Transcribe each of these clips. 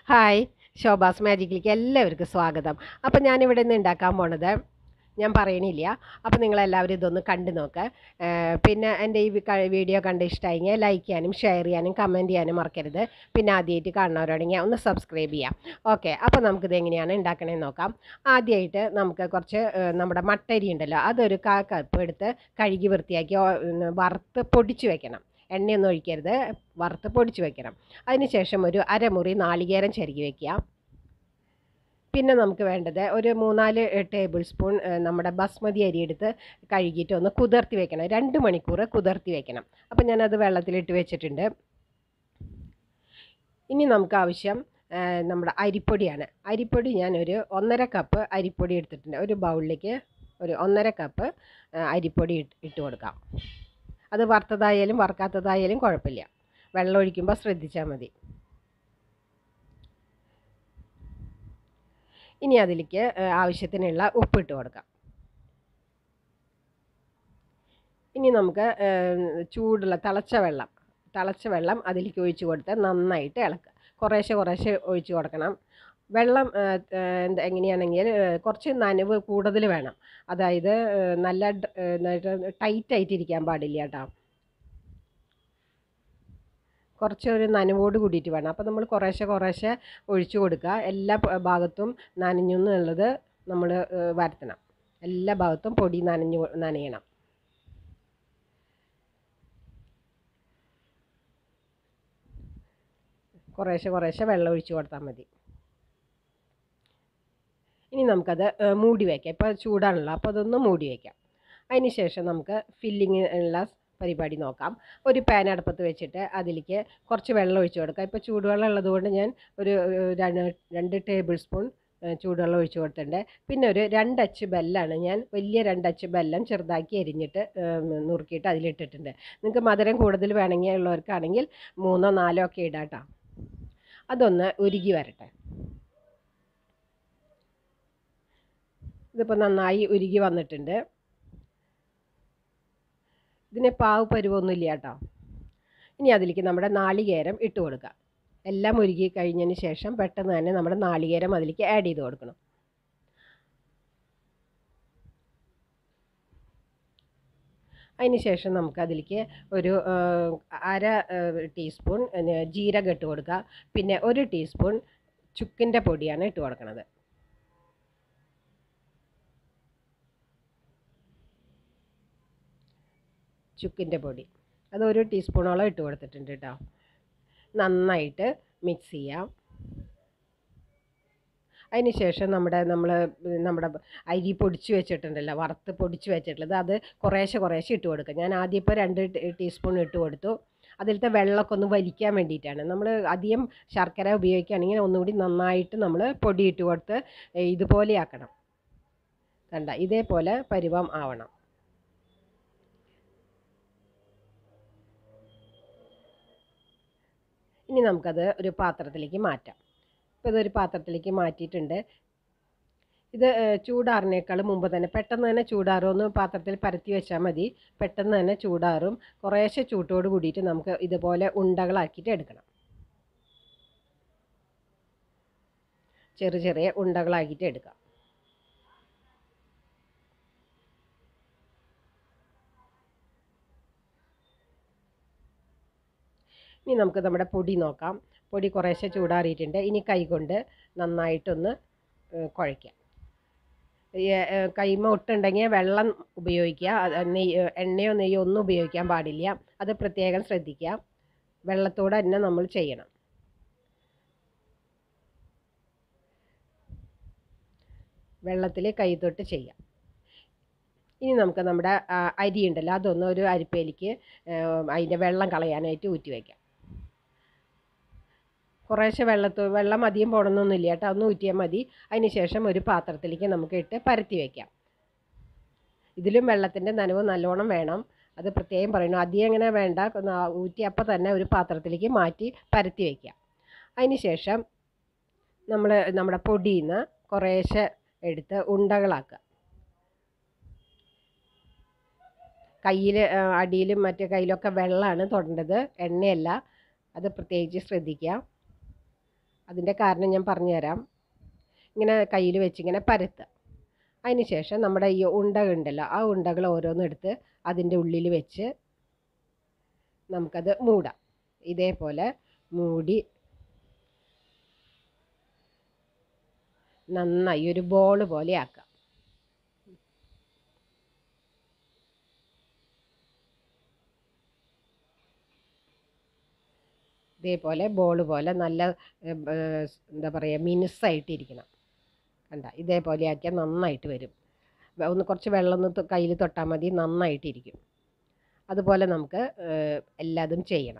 hi ശോഭാസ് മാജിക്കിലേക്ക് എല്ലാവർക്കും സ്വാഗതം അപ്പം ഞാനിവിടെ നിന്ന് ഉണ്ടാക്കാൻ പോണത് ഞാൻ പറയണില്ല അപ്പം നിങ്ങളെല്ലാവരും ഇതൊന്ന് കണ്ടു നോക്ക് ഏർ പിന്നെ എൻ്റെ ഈ ക- വീഡിയോ കണ്ട് ഇഷ്ടമായെങ്കിൽ ലൈക്ക് ചെയ്യാനും ഷെയർ ചെയ്യാനും കമൻറ്റ് ചെയ്യാനും മറക്കരുത് പിന്നെ ആദ്യമായിട്ട് കാണുന്നവരാണെങ്കിൽ ഒന്ന് സബ്സ്ക്രൈബ് ചെയ്യാം ഓക്കെ അപ്പോൾ നമുക്കിത് എങ്ങനെയാണ് ഉണ്ടാക്കണേന്ന് നോക്കാം ആദ്യമായിട്ട് നമുക്ക് കുറച്ച് ഏർ നമ്മുടെ മട്ടരി ഉണ്ടല്ലോ അതൊരു കാ കപ്പ് എടുത്ത് കഴുകി വൃത്തിയാക്കി ഓ- ഉം, വറുത്ത് പൊടിച്ച് വെക്കണം എണ്ണയൊന്നും ഒഴിക്കരുത് വറുത്ത് പൊടിച്ച് വെക്കണം അതിനുശേഷം ഒരു അരമുറി നാളികേരം ചിരകി വെക്കുക പിന്നെ നമുക്ക് വേണ്ടത് ഒരു മൂന്നാല് ടേബിൾ സ്പൂൺ ഏഹ്, നമ്മുടെ ബസ്മതി അരി എടുത്ത് കഴുകിയിട്ട് ഒന്ന് കുതിർത്തി വെക്കണം രണ്ട് മണിക്കൂർ കുതിർത്തി വെക്കണം അപ്പം ഞാനത് വെള്ളത്തിലിട്ട് വെച്ചിട്ടുണ്ട് ഇനി നമുക്ക് ആവശ്യം ഏഹ്, നമ്മുടെ അരിപ്പൊടിയാണ് അരിപ്പൊടി ഞാൻ ഒരു ഒന്നര കപ്പ് അരിപ്പൊടി എടുത്തിട്ടുണ്ട് ഒരു ബൗളിലേക്ക് ഒരു ഒന്നര കപ്പ് ഏഹ്, അരിപ്പൊടി ഇട്ട് ഇട്ട് കൊടുക്കാം അത് വറുത്തതായാലും വറുക്കാത്തതായാലും കുഴപ്പമില്ല വെള്ളം ഒഴിക്കുമ്പോൾ ശ്രദ്ധിച്ചാൽ മതി ഇനി അതിലേക്ക് ഏഹ്, ആവശ്യത്തിനുള്ള ഉപ്പിട്ട് കൊടുക്കാം ഇനി നമുക്ക് ഏഹ്, ചൂടുള്ള തിളച്ച വെള്ളം തിളച്ച വെള്ളം അതിലേക്ക് ഒഴിച്ച് കൊടുത്ത് നന്നായിട്ട് ഇളക്കുക കുറേശ്ശെ കുറേശ്ശെ ഒഴിച്ച് കൊടുക്കണം വെള്ളം ഏഹ്, ഏഹ്, എന്താ എങ്ങനെയാണെങ്കിൽ ഏഹ്, കുറച്ച് നനവ് കൂടുതൽ വേണം അതായത് ഏഹ്, നല്ല ഡ- ഏഹ്, ടൈറ്റ് ആയിട്ട് ഇരിക്കാൻ പാടില്ല കേട്ടോ കുറച്ചൊരു നനവോട് കൂടിയിട്ട് വേണം അപ്പോൾ നമ്മൾ കുറേശ്ശെ കുറേശ്ശെ ഒഴിച്ചു കൊടുക്കുക എല്ലാ പ- ഭാഗത്തും നനഞ്ഞു എന്നുള്ളത് നമ്മൾ വരുത്തണം എല്ലാ ഭാഗത്തും പൊടി നനഞ്ഞു നനയണം കുറേശ്ശെ കുറേശ്ശെ വെള്ളം ഒഴിച്ചു കൊടുത്താൽ മതി ഇനി നമുക്കത് ഏഹ്, മൂടി വയ്ക്കാം ഇപ്പോൾ ചൂടാണല്ലോ അപ്പോൾ അതൊന്ന് മൂടി വയ്ക്കാം അതിന് ശേഷം നമുക്ക് ഫില്ലിങ് ഉള്ള പരിപാടി നോക്കാം ഒരു പാൻ അടുപ്പത്ത് വെച്ചിട്ട് അതിലേക്ക് കുറച്ച് വെള്ളം ഒഴിച്ച് കൊടുക്കാം ഇപ്പോൾ ചൂടുവെള്ളം ഉള്ളതുകൊണ്ട് ഞാൻ ഒരു ഏഹ്, രണ്ട് രണ്ട് ടേബിൾ സ്പൂൺ ഏഹ്, ചൂടുവെള്ളം ഒഴിച്ച് കൊടുത്തിട്ടുണ്ട് പിന്നെ ഒരു രണ്ടച്ച് ബെല്ലാണ് ഞാൻ വലിയ രണ്ടച്ച് ബെല്ലം ചെറുതാക്കി എരിഞ്ഞിട്ട് ഏഹ്, നുറുക്കിയിട്ട് അതിലിട്ടിട്ടുണ്ട് നിങ്ങൾക്ക് മധുരം കൂടുതൽ വേണമെങ്കിൽ ഉള്ളവർക്കാണെങ്കിൽ മൂന്നോ നാലോ ഒക്കെ ഇടാം കേട്ടോ അതൊന്ന് ഉരുകി വരട്ടെ ഇതിപ്പോൾ നന്നായി ഉരുകി വന്നിട്ടുണ്ട് ഇതിന് പാവ് പരുവൊന്നുമില്ല കേട്ടോ ഇനി അതിലേക്ക് നമ്മുടെ നാളികേരം ഇട്ട് കൊടുക്കുക എല്ലാം ഉരുകി കഴിഞ്ഞതിന് ശേഷം പെട്ടെന്ന് തന്നെ നമ്മുടെ നാളികേരം അതിലേക്ക് ആഡ് ചെയ്ത് കൊടുക്കണം അതിന് ശേഷം നമുക്ക് അതിലേക്ക് ഒരു ആ, അര ആ, ടീസ്പൂൺ പിന്നെ ജീരകം ഇട്ട് കൊടുക്കുക പിന്നെ ഒരു ടീസ്പൂൺ ചുക്കിൻ്റെ പൊടിയാണ് ഇട്ട് കൊടുക്കുന്നത് ചുക്കിൻ്റെ പൊടി അത് ഒരു ടീസ്പൂണോളം ഇട്ട് കൊടുത്തിട്ടുണ്ട് കേട്ടോ നന്നായിട്ട് മിക്സ് ചെയ്യാം അതിന് ശേഷം നമ്മുടെ നമ്മൾ നമ്മുടെ അരി പൊടിച്ച് വെച്ചിട്ടുണ്ടല്ലോ വറുത്ത് പൊടിച്ച് വെച്ചിട്ടുള്ളത് അത് കുറേശ്ശെ കുറേശ്ശെ ഇട്ട് കൊടുക്കുക ഞാൻ ആദ്യം ഇപ്പോൾ രണ്ട് ടീ- ടീസ്പൂൺ ഇട്ട് കൊടുത്തു അതിലത്തെ വെള്ളമൊക്കെ ഒന്ന് വലിക്കാൻ വേണ്ടിയിട്ടാണ് നമ്മൾ അധികം ശർക്കര ഉപയോഗിക്കുകയാണെങ്കിൽ ഒന്നുകൂടി നന്നായിട്ട് നമ്മൾ പൊടി ഇട്ട് കൊടുത്ത് ഏ, ഇതുപോലെ ആക്കണം കണ്ട ഇതേപോലെ പരുവം ആവണം ഇനി നമുക്കത് ഒരു പാത്രത്തിലേക്ക് മാറ്റാം ഇപ്പോൾ ഇതൊരു പാത്രത്തിലേക്ക് മാറ്റിയിട്ടുണ്ട് ഇത് ഏഹ്, ചൂടാറിനേക്കാൾ മുമ്പ് തന്നെ പെട്ടെന്ന് തന്നെ ചൂടാറും ഒന്ന് പാത്രത്തിൽ പരത്തി വെച്ചാൽ മതി പെട്ടെന്ന് തന്നെ ചൂടാറും കുറേശ്ശെ ചൂട്ടോട് കൂടിയിട്ട് നമുക്ക് ഇതുപോലെ ഉണ്ടകളാക്കിയിട്ട് എടുക്കണം ചെറിയ ചെറിയ ഉണ്ടകളാക്കിയിട്ട് എടുക്കാം ഇനി നമുക്ക് നമ്മുടെ പൊടി നോക്കാം പൊടി കുറേശ്ശെ ചൂടാറിയിട്ടുണ്ട് ഇനി കൈകൊണ്ട് നന്നായിട്ടൊന്ന് ഏഹ്, കുഴയ്ക്കാം ഈ, ഏഹ്, കൈമ ഒട്ടുണ്ടെങ്കിൽ വെള്ളം ഉപയോഗിക്കുക അത് നെയ്യ് എണ്ണയോ നെയ്യോ ഒന്നും ഉപയോഗിക്കാൻ പാടില്ല അത് പ്രത്യേകം ശ്രദ്ധിക്കുക വെള്ളത്തോടെ തന്നെ നമ്മൾ ചെയ്യണം വെള്ളത്തിൽ കൈ തൊട്ട് ചെയ്യാം ഇനി നമുക്ക് നമ്മുടെ ആ, അരി ഉണ്ടല്ലോ അതൊന്ന് ഒരു അരിപ്പയിലേക്ക് അതിൻ്റെ വെള്ളം കളയാനായിട്ട് ഊറ്റി വയ്ക്കാം കുറേശ്ശെ വെള്ളത്ത് വെള്ളം അധികം പോകണമെന്നൊന്നുമില്ല കേട്ടോ ഒന്ന് ഊറ്റിയാൽ മതി അതിന് ശേഷം ഒരു പാത്രത്തിലേക്ക് നമുക്ക് ഇട്ട് പരത്തി വയ്ക്കാം ഇതിലും വെള്ളത്തിൻ്റെ നനവ് നല്ലോണം വേണം അത് പ്രത്യേകം പറയണം അധികം അങ്ങനെ വേണ്ട ഒന്ന് ആ ഊറ്റി അപ്പം തന്നെ ഒരു പാത്രത്തിലേക്ക് മാറ്റി പരത്തി വയ്ക്കാം അതിന് ശേഷം നമ്മൾ നമ്മുടെ പൊടിയിൽ നിന്ന് കുറേശ്ശെ എടുത്ത് ഉണ്ടകളാക്കുക കയ്യിൽ അടിയിലും മറ്റേ കയ്യിലൊക്കെ വെള്ളമാണ് തൊടേണ്ടത് എണ്ണയല്ല അത് പ്രത്യേകിച്ച് ശ്രദ്ധിക്കുക അതിൻ്റെ കാരണം ഞാൻ പറഞ്ഞുതരാം ഇങ്ങനെ കയ്യിൽ വെച്ച് ഇങ്ങനെ പരത്തുക അതിന് ശേഷം നമ്മുടെ ഈ ഉണ്ട ഉണ്ടല്ലോ ആ ഉണ്ടകൾ ഓരോന്നെടുത്ത് അതിൻ്റെ ഉള്ളിൽ വെച്ച് നമുക്കത് മൂടാം ഇതേപോലെ മൂടി നന്നായി ഒരു ബോൾ പോലെ ആക്കാം ഇതേപോലെ ബോൾ പോലെ നല്ല ഏർ, ഏർ, എന്താ പറയുക മിനുസായിട്ടിരിക്കണം കണ്ട ഇതേപോലെ ആക്കിയാൽ നന്നായിട്ട് വരും വെ- ഒന്ന് കുറച്ച് വെള്ളം ഒന്ന് കയ്യിൽ തൊട്ടാൽ മതി നന്നായിട്ടിരിക്കും അതുപോലെ നമുക്ക് ഏർ, എല്ലാതും ചെയ്യണം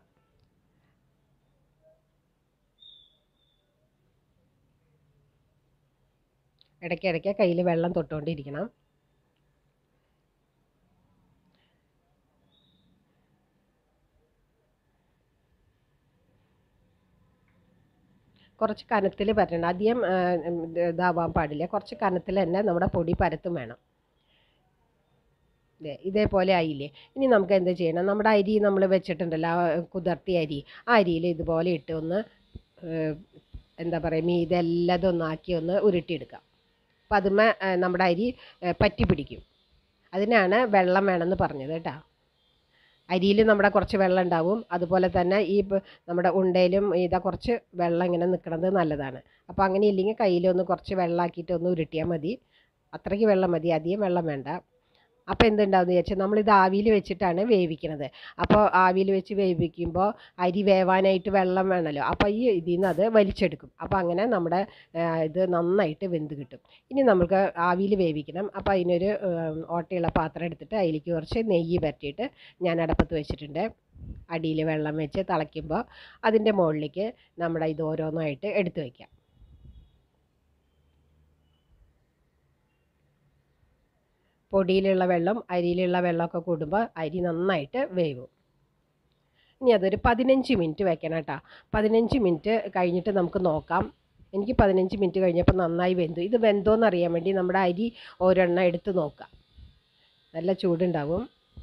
ഇടയ്ക്കിടയ്ക്ക് കയ്യിൽ വെള്ളം തൊട്ടുകൊണ്ടിരിക്കണം കുറച്ച് കനത്തിൽ പരട്ടണം അധികം ആ, ഇത് ഇതാവാൻ പാടില്ല കുറച്ച് കനത്തിൽ തന്നെ നമ്മുടെ പൊടി പരത്തും വേണം ദേ ഇതേപോലെ ആയില്ലേ ഇനി നമുക്ക് എന്ത് ചെയ്യണം നമ്മുടെ അരി നമ്മൾ വെച്ചിട്ടുണ്ടല്ലോ ആ കുതിർത്തിയ അരി ആ അരിയിൽ ഇതുപോലെ ഇട്ട് ഒന്ന് ഏർ, എന്താ പറയുക മീതെല്ലാതും ഒന്നാക്കി ഒന്ന് ഉരുട്ടിയെടുക്കാം അപ്പം അതുമേ നമ്മുടെ അരി ഏർ, പറ്റി പിടിക്കും അതിനാണ് വെള്ളം വേണമെന്ന് പറഞ്ഞത് കേട്ടോ അരിയിൽ നമ്മുടെ കുറച്ച് വെള്ളം ഉണ്ടാവും അതുപോലെ തന്നെ ഈ പ- നമ്മുടെ ഉണ്ടയിലും ഇതാ കുറച്ച് വെള്ളം ഇങ്ങനെ നിൽക്കുന്നത് നല്ലതാണ് അപ്പോൾ അങ്ങനെ ഇല്ലെങ്കിൽ കയ്യിലൊന്ന് കുറച്ച് വെള്ളമാക്കിയിട്ട് ഒന്ന് ഉരുട്ടിയാൽ മതി അത്രയ്ക്ക് വെള്ളം മതി അധികം വെള്ളം വേണ്ട അപ്പോൾ എന്തുണ്ടാവും എന്ന് വെച്ചാൽ നമ്മളിത് ആവിയിൽ വെച്ചിട്ടാണ് വേവിക്കുന്നത് അപ്പോൾ ആവിയിൽ വെച്ച് വേവിക്കുമ്പോൾ അരി വേവാനായിട്ട് വെള്ളം വേണമല്ലോ അപ്പോൾ ഈ ഇതിൽ നിന്ന് അത് വലിച്ചെടുക്കും അപ്പോൾ അങ്ങനെ നമ്മുടെ ആ, ഇത് നന്നായിട്ട് വെന്ത് കിട്ടും ഇനി നമുക്ക് ആവിയിൽ വേവിക്കണം അപ്പോൾ അതിനൊരു ഉം, ഓട്ടയുള്ള പാത്രം എടുത്തിട്ട് അതിലേക്ക് കുറച്ച് നെയ്യ് പരട്ടിയിട്ട് ഞാൻ അടപ്പത്ത് വെച്ചിട്ടുണ്ട് അടിയിൽ വെള്ളം വെച്ച് തിളയ്ക്കുമ്പോൾ അതിൻ്റെ മുകളിലേക്ക് നമ്മുടെ ഇത് ഓരോന്നായിട്ട് എടുത്ത് വയ്ക്കാം പൊടിയിലുള്ള വെള്ളം അരിയിലുള്ള വെള്ളമൊക്കെ കൂടുമ്പോൾ അരി നന്നായിട്ട് വേവും ഇനി അതൊരു പതിനഞ്ച് മിനിറ്റ് വെക്കണം കേട്ടോ പതിനഞ്ച് മിനിറ്റ് കഴിഞ്ഞിട്ട് നമുക്ക് നോക്കാം എനിക്ക് പതിനഞ്ച് മിനിറ്റ് കഴിഞ്ഞപ്പോൾ നന്നായി വെന്തു ഇത് വെന്തോന്ന് അറിയാൻ വേണ്ടി നമ്മുടെ അരി ഒരെണ്ണം എടുത്ത് നോക്കാം നല്ല ചൂടുണ്ടാവും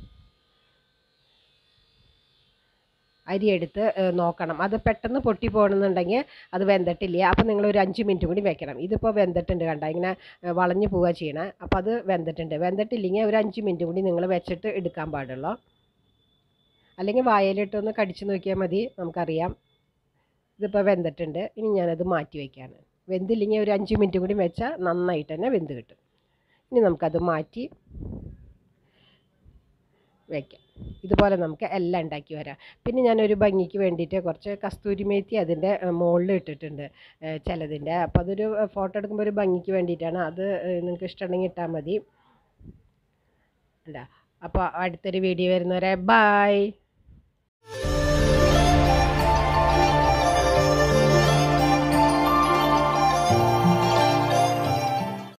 അരി എടുത്ത് ഏഹ്, നോക്കണം അത് പെട്ടെന്ന് പൊട്ടി പോകണമെന്നുണ്ടെങ്കിൽ അത് വെന്തിട്ടില്ല അപ്പോൾ നിങ്ങൾ ഒരു അഞ്ച് മിനിറ്റ് കൂടി വെക്കണം ഇതിപ്പോൾ വെന്തിട്ടുണ്ട് കണ്ട ഇങ്ങനെ ഏഹ്, വളഞ്ഞു പോവുക ചെയ്യണേ അപ്പോൾ അത് വെന്തിട്ടുണ്ട് വെന്തിട്ടില്ലെങ്കിൽ ഒരു അഞ്ച് മിനിറ്റ് കൂടി നിങ്ങൾ വെച്ചിട്ട് എടുക്കാൻ പാടുള്ളൂ അല്ലെങ്കിൽ വായലിട്ടൊന്ന് കടിച്ചു നോക്കിയാൽ മതി നമുക്കറിയാം ഇതിപ്പോൾ വെന്തിട്ടുണ്ട് ഇനി ഞാനത് മാറ്റി വയ്ക്കുകയാണ് വെന്തില്ലെങ്കിൽ ഒരു അഞ്ച് മിനിറ്റ് കൂടി വെച്ചാൽ നന്നായിട്ട് തന്നെ വെന്ത് കിട്ടും ഇനി നമുക്കത് മാറ്റി വയ്ക്കാം ഇതുപോലെ നമുക്ക് എല്ലാം ഉണ്ടാക്കി വരാം പിന്നെ ഞാനൊരു ഭംഗിക്ക് വേണ്ടിയിട്ട് കുറച്ച് കസ്തൂരി മേത്തി അതിൻ്റെ മുകളിൽ ഇട്ടിട്ടുണ്ട് ഏഹ് ചിലതിൻ്റെ അപ്പോൾ അതൊരു ഫോട്ടോ എടുക്കുമ്പോൾ ഒരു ഭംഗിക്ക് വേണ്ടിയിട്ടാണ് അത് ഏഹ് നിങ്ങൾക്ക് ഇഷ്ടമുണ്ടെങ്കിൽ ഇട്ടാൽ മതി അല്ല അപ്പോൾ അടുത്തൊരു വീഡിയോ വരുന്നവരെ ബായ്